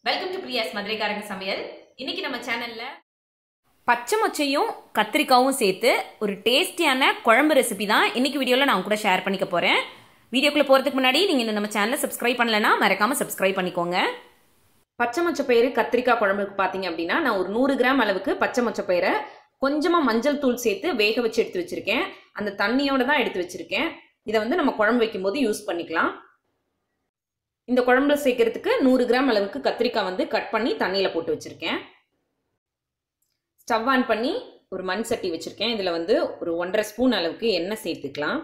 welcome to பிரியாஸ் மதுரைக்காரங்க சமையல் இன்னைக்கு நம்ம சேனல்ல பச்சை மொச்சையும் கத்திரிக்காவும் சேர்த்து ஒரு டேஸ்டியான குழம்பு ரெசிபி தான் இன்னைக்கு வீடியோவில் நான் உங்க கூட ஷேர் பண்ணிக்க போகிறேன் வீடியோக்குள்ளே போகிறதுக்கு முன்னாடி நீங்கள் இந்த நம்ம சேனலை சப்ஸ்கிரைப் பண்ணலைன்னா மறக்காமல் சப்ஸ்கிரைப் பண்ணிக்கோங்க பச்சை மொச்சை பயிறு கத்திரிக்காய் குழம்புக்கு பார்த்தீங்க அப்படின்னா நான் ஒரு நூறு கிராம் அளவுக்கு பச்சை மொச்சை பயிரை கொஞ்சமாக மஞ்சள் தூள் சேர்த்து வேக வச்சு எடுத்து வச்சுருக்கேன் அந்த தண்ணியோட தான் எடுத்து வச்சுருக்கேன் இதை வந்து நம்ம குழம்பு வைக்கும்போது யூஸ் பண்ணிக்கலாம் இந்த குழம்புல சேர்க்கறதுக்கு நூறு கிராம் அளவுக்கு கத்திரிக்காய் வந்து கட் பண்ணி தண்ணியில் போட்டு வச்சுருக்கேன் ஸ்டவ் ஆன் பண்ணி ஒரு மண் சட்டி வச்சுருக்கேன் இதில் வந்து ஒரு ஒன்றரை ஸ்பூன் அளவுக்கு எண்ணெய் சேர்த்துக்கலாம்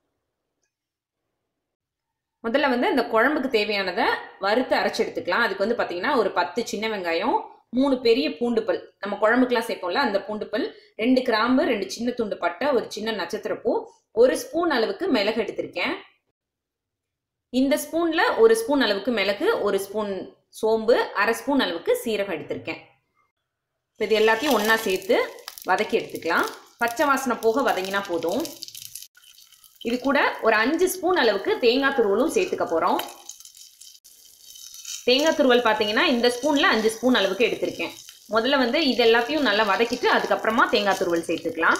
முதல்ல வந்து இந்த குழம்புக்கு தேவையானதை வறுத்து அரைச்சி எடுத்துக்கலாம் அதுக்கு வந்து பார்த்தீங்கன்னா ஒரு பத்து சின்ன வெங்காயம் மூணு பெரிய பூண்டுப்பல் நம்ம குழம்புக்கெலாம் சேர்ப்போம்ல அந்த பூண்டுப்பல் ரெண்டு கிராம்பு ரெண்டு சின்ன துண்டு பட்டை ஒரு சின்ன நட்சத்திரப்பூ ஒரு ஸ்பூன் அளவுக்கு மிளகு எடுத்திருக்கேன் இந்த ஸ்பூனில் ஒரு ஸ்பூன் அளவுக்கு மிளகு ஒரு ஸ்பூன் சோம்பு அரை ஸ்பூன் அளவுக்கு சீரகம் எடுத்திருக்கேன் இப்போ இது எல்லாத்தையும் ஒன்றா சேர்த்து வதக்கி எடுத்துக்கலாம் பச்சை வாசனை போக வதங்கினா போதும் இது கூட ஒரு அஞ்சு ஸ்பூன் அளவுக்கு தேங்காய் துருவலும் சேர்த்துக்க போகிறோம் தேங்காய் துருவல் பார்த்தீங்கன்னா இந்த ஸ்பூனில் அஞ்சு ஸ்பூன் அளவுக்கு எடுத்திருக்கேன் முதல்ல வந்து இது எல்லாத்தையும் நல்லா வதக்கிட்டு அதுக்கப்புறமா தேங்காய் துருவல் சேர்த்துக்கலாம்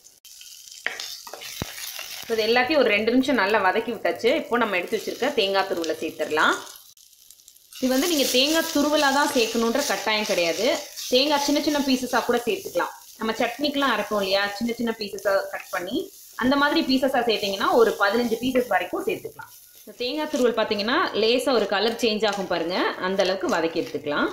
இப்போ இது எல்லாத்தையும் ஒரு ரெண்டு நிமிஷம் நல்லா வதக்கி விட்டாச்சு இப்போ நம்ம எடுத்து வச்சுருக்க தேங்காய் துருவலை சேர்த்துடலாம் இது வந்து நீங்கள் தேங்காய் துருவலாக தான் சேர்க்கணுன்ற கட்டாயம் கிடையாது தேங்காய் சின்ன சின்ன பீசஸாக கூட சேர்த்துக்கலாம் நம்ம சட்னிக்கெலாம் அரைப்போம் இல்லையா சின்ன சின்ன பீசஸாக கட் பண்ணி அந்த மாதிரி பீசஸாக சேர்த்திங்கன்னா ஒரு பதினஞ்சு பீசஸ் வரைக்கும் சேர்த்துக்கலாம் இந்த தேங்காய் துருவல் பார்த்தீங்கன்னா லேசாக ஒரு கலர் சேஞ்ச் ஆகும் பாருங்கள் அந்த அளவுக்கு வதக்கி எடுத்துக்கலாம்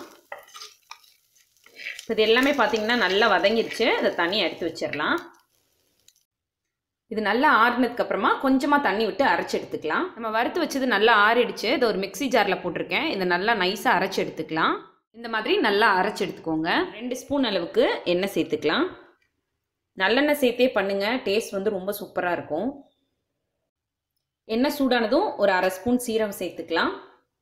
இது எல்லாமே பார்த்தீங்கன்னா நல்லா வதங்கிடுச்சு அதை தண்ணியை எடுத்து வச்சிடலாம் இது நல்லா ஆறுனதுக்கு அப்புறமா கொஞ்சமாக தண்ணி விட்டு அரைச்சி எடுத்துக்கலாம் நம்ம வறுத்து வச்சது நல்லா ஆறிடுச்சு இதை ஒரு மிக்சி ஜாரில் போட்டிருக்கேன் இதை நல்லா நைஸாக அரைச்சி எடுத்துக்கலாம் இந்த மாதிரி நல்லா அரைச்சி எடுத்துக்கோங்க ரெண்டு ஸ்பூன் அளவுக்கு எண்ணெய் சேர்த்துக்கலாம் நல்லெண்ணெய் சேர்த்தே பண்ணுங்கள் டேஸ்ட் வந்து ரொம்ப சூப்பராக இருக்கும் எண்ணெய் சூடானதும் ஒரு அரை ஸ்பூன் சீரகம் சேர்த்துக்கலாம்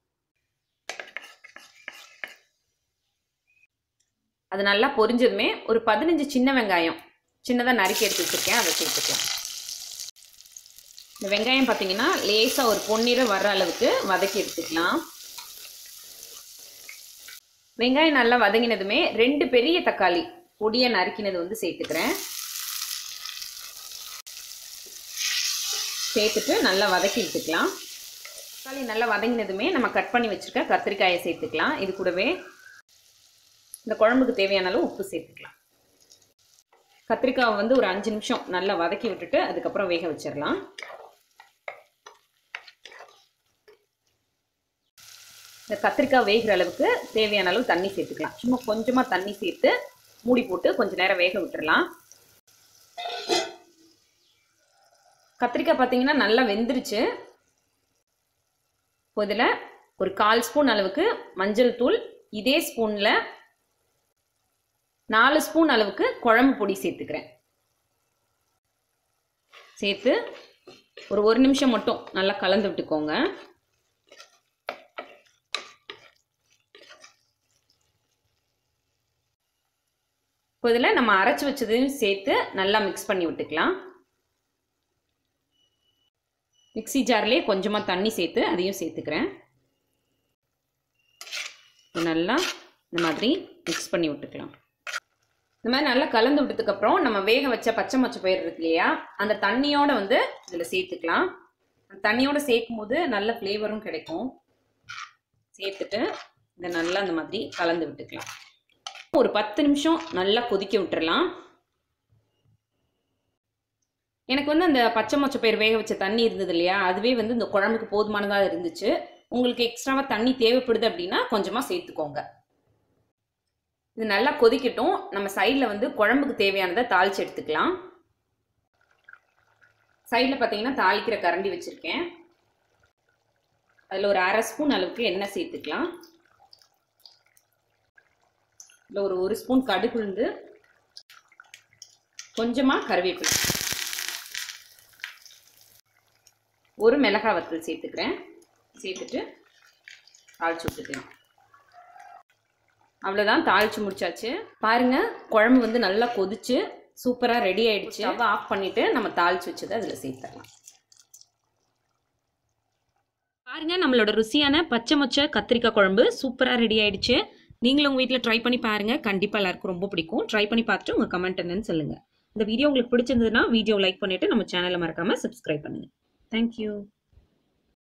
அது நல்லா பொரிஞ்சதுமே ஒரு பதினஞ்சு சின்ன வெங்காயம் சின்னதாக நறுக்கி எடுத்து வச்சுருக்கேன் அதை சேர்த்துக்கலாம் இந்த வெங்காயம் பார்த்தீங்கன்னா லேசாக ஒரு பொன்னிறம் வர்ற அளவுக்கு வதக்கி எடுத்துக்கலாம் வெங்காயம் நல்லா வதங்கினதுமே ரெண்டு பெரிய தக்காளி பொடியை நறுக்கினது வந்து சேர்த்துக்கிறேன் சேர்த்துட்டு நல்லா வதக்கி எடுத்துக்கலாம் தக்காளி நல்லா வதங்கினதுமே நம்ம கட் பண்ணி வச்சுருக்க கத்திரிக்காயை சேர்த்துக்கலாம் இது கூடவே இந்த குழம்புக்கு தேவையான அளவு உப்பு சேர்த்துக்கலாம் கத்திரிக்காவை வந்து ஒரு அஞ்சு நிமிஷம் நல்லா வதக்கி விட்டுட்டு அதுக்கப்புறம் வேக வச்சிடலாம் இந்த கத்திரிக்காய் வேகிற அளவுக்கு தேவையான அளவு தண்ணி சேர்த்துக்கலாம் சும்மா கொஞ்சமாக தண்ணி சேர்த்து மூடி போட்டு கொஞ்சம் நேரம் வேக விட்டுறலாம் கத்திரிக்காய் பார்த்தீங்கன்னா நல்லா வெந்துருச்சு இப்போ இதில் ஒரு கால் ஸ்பூன் அளவுக்கு மஞ்சள் தூள் இதே ஸ்பூனில் நாலு ஸ்பூன் அளவுக்கு குழம்பு பொடி சேர்த்துக்கிறேன் சேர்த்து ஒரு ஒரு நிமிஷம் மட்டும் நல்லா கலந்து விட்டுக்கோங்க இப்போ இதில் நம்ம அரைச்சி வச்சதையும் சேர்த்து நல்லா மிக்ஸ் பண்ணி விட்டுக்கலாம் மிக்சி ஜார்லேயே கொஞ்சமாக தண்ணி சேர்த்து அதையும் சேர்த்துக்கிறேன் நல்லா இந்த மாதிரி மிக்ஸ் பண்ணி விட்டுக்கலாம் இந்த மாதிரி நல்லா கலந்து விட்டதுக்கப்புறம் நம்ம வேக வச்ச பச்சை மொச்சை பயிர் இருக்கு இல்லையா அந்த தண்ணியோடு வந்து இதில் சேர்த்துக்கலாம் அந்த தண்ணியோடு சேர்க்கும் போது நல்ல ஃப்ளேவரும் கிடைக்கும் சேர்த்துட்டு இதை நல்லா இந்த மாதிரி கலந்து விட்டுக்கலாம் ஒரு பத்து நிமிஷம் நல்லா கொதிக்க விட்டுறலாம் எனக்கு வந்து அந்த பச்சை மொச்சை பயிர் வேக வச்ச தண்ணி இருந்தது இல்லையா அதுவே வந்து இந்த குழம்புக்கு போதுமானதாக இருந்துச்சு உங்களுக்கு எக்ஸ்ட்ராவாக தண்ணி தேவைப்படுது அப்படின்னா கொஞ்சமாக சேர்த்துக்கோங்க இது நல்லா கொதிக்கட்டும் நம்ம சைடில் வந்து குழம்புக்கு தேவையானதை தாளித்து எடுத்துக்கலாம் சைடில் பார்த்தீங்கன்னா தாளிக்கிற கரண்டி வச்சுருக்கேன் அதில் ஒரு அரை ஸ்பூன் அளவுக்கு எண்ணெய் சேர்த்துக்கலாம் இதில் ஒரு ஒரு ஸ்பூன் கடுகுழுந்து கொஞ்சமாக கருவேப்பிலை ஒரு மிளகாய் வத்தல் சேர்த்துக்கிறேன் சேர்த்துட்டு தாளிச்சு விட்டுக்கலாம் அவ்வளோதான் தாளிச்சு முடிச்சாச்சு பாருங்க குழம்பு வந்து நல்லா கொதிச்சு சூப்பராக ரெடி ஆயிடுச்சு ஸ்டவ் ஆஃப் பண்ணிட்டு நம்ம தாளிச்சு வச்சதை அதில் சேர்த்துடலாம் பாருங்க நம்மளோட ருசியான பச்சை மொச்சை கத்திரிக்காய் குழம்பு சூப்பராக ரெடி ஆயிடுச்சு நீங்களும் உங்கள் வீட்டில் ட்ரை பண்ணி பாருங்க கண்டிப்பாக எல்லாருக்கும் ரொம்ப பிடிக்கும் ட்ரை பண்ணி பார்த்துட்டு உங்கள் கமெண்ட் என்னன்னு சொல்லுங்க இந்த வீடியோ உங்களுக்கு பிடிச்சிருந்ததுன்னா வீடியோ லைக் பண்ணிட்டு நம்ம சேனலை மறக்காம சப்ஸ்கிரைப் பண்ணுங்க தேங்க்யூ